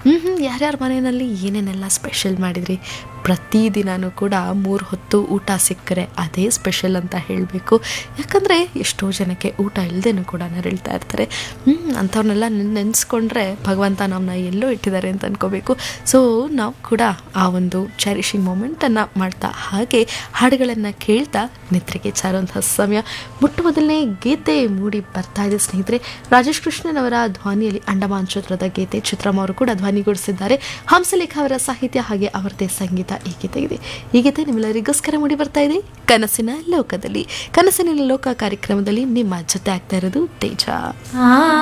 ಹ್ಞೂ ಯಾರ್ಯಾರ ಮನೆಯಲ್ಲಿ ಏನೇನೆಲ್ಲ ಸ್ಪೆಷಲ್ ಮಾಡಿದ್ರಿ ಪ್ರತಿದಿನವೂ ಕೂಡ ಮೂರು ಹೊತ್ತು ಊಟ ಸಿಕ್ಕರೆ ಅದೇ ಸ್ಪೆಷಲ್ ಅಂತ ಹೇಳಬೇಕು ಯಾಕಂದರೆ ಎಷ್ಟೋ ಜನಕ್ಕೆ ಊಟ ಇಲ್ಲದೇನೂ ಕೂಡ ನರಳ್ತಾ ಇರ್ತಾರೆ ಹ್ಞೂ ಅಂಥವ್ರನ್ನೆಲ್ಲ ನೆನೆಸ್ಕೊಂಡ್ರೆ ಭಗವಂತ ನಮ್ಮನ್ನ ಎಲ್ಲೋ ಇಟ್ಟಿದ್ದಾರೆ ಅಂತ ಅನ್ಕೋಬೇಕು ಸೊ ನಾವು ಕೂಡ ಆ ಒಂದು ಚೆರಿಶಿಂಗ್ ಮೂಮೆಂಟನ್ನು ಮಾಡ್ತಾ ಹಾಗೆ ಹಾಡುಗಳನ್ನು ಕೇಳ್ತಾ ನಿದ್ರೆಗೆ ಚಾರುವಂಥ ಸಮಯ ಮುಟ್ಟ ಮೊದಲನೇ ಗೀತೆ ಮೂಡಿ ಬರ್ತಾ ಇದೆ ಸ್ನೇಹಿತರೆ ರಾಜೇಶ್ ಕೃಷ್ಣನ್ ಅವರ ಧ್ವನಿಯಲ್ಲಿ ಅಂಡಮಾನ್ ಚಿತ್ರದ ಗೀತೆ ಚಿತ್ರಮ್ಮ ಅವರು ಕೂಡ ಧ್ವನಿಗೂಡಿಸಿದ್ದಾರೆ ಹಂಸಲೇಖ ಅವರ ಸಾಹಿತ್ಯ ಹಾಗೆ ಅವರದೇ ಸಂಗೀತ ಈ ಗೀತೆ ಇದೆ ಈ ಗೀತೆ ನಿಮ್ಮೆಲ್ಲರಿಗೋಸ್ಕರ ಮೂಡಿ ಬರ್ತಾ ಇದೆ ಕನಸಿನ ಲೋಕದಲ್ಲಿ ಕನಸಿನ ಲೋಕ ಕಾರ್ಯಕ್ರಮದಲ್ಲಿ ನಿಮ್ಮ ಜೊತೆ ಆಗ್ತಾ ಇರೋದು ತೇಜ